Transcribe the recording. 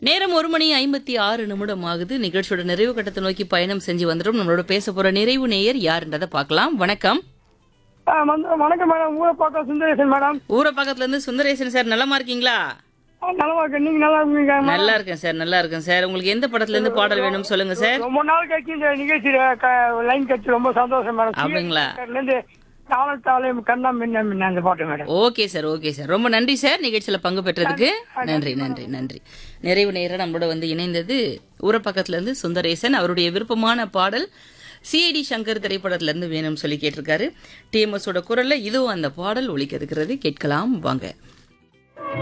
நேரம் ஒரு மணி ஐம்பத்தி ஆறு நிமிடம் ஆகுது நிகழ்ச்சியோட நிறைவு கட்டத்தை நோக்கி பயணம் செஞ்சு வந்துடும் நம்மளோட பேச போற நிறைவு நேயர் யாருன்றதை பார்க்கலாம் வணக்கம் ஆ, வந்து- வணக்கம் மேடம் ஊரை பார்க்க சுந்தரேசன் மேடம் ஊர பக்கத்துல இருந்து சுந்தரேசன் சார் நலமா இருக்கீங்களா ஆ, நலமா இருக்கு நீங்க நல்லா இருக்கீங்க மேடம்? நல்லா இருக்கேன் சார் நல்லா இருக்கேன் சார் உங்களுக்கு எந்த படத்துல இருந்து பாடல் வேணும் சொல்லுங்க சார் ரொம்ப நாள் கழிச்சு இந்த நிகழ்ச்சியில லைன் கட்சி ரொம்ப சந்தோஷம் மேடம் அப்படிங்களா? சிஎஸ்ல இருந்து தாளத்தாலே கண்ணா மின்ன மின்ன அந்த பாட்டு madam okay sir okay sir ரொம்ப நன்றி சார் நிகழ்ச்சியில பங்கு பெற்றதுக்கு நன்றி நன்றி நன்றி நிறைவு நேரம் நம்மளோட வந்து இணைந்தது ஊரப்பக்கத்துல இருந்து சுந்தரேசன் அவருடைய விருப்பமான பாடல் சிஐடி சங்கர் திரைப்படத்துல இருந்து வேணும்னு சொல்லி கேட்டிருக்காரு டிஎம்எஸோட குரல்ல இதுவும் அந்த பாடல் ஒலிக்க இருக்கிறது கேட்கலாம் வாங்க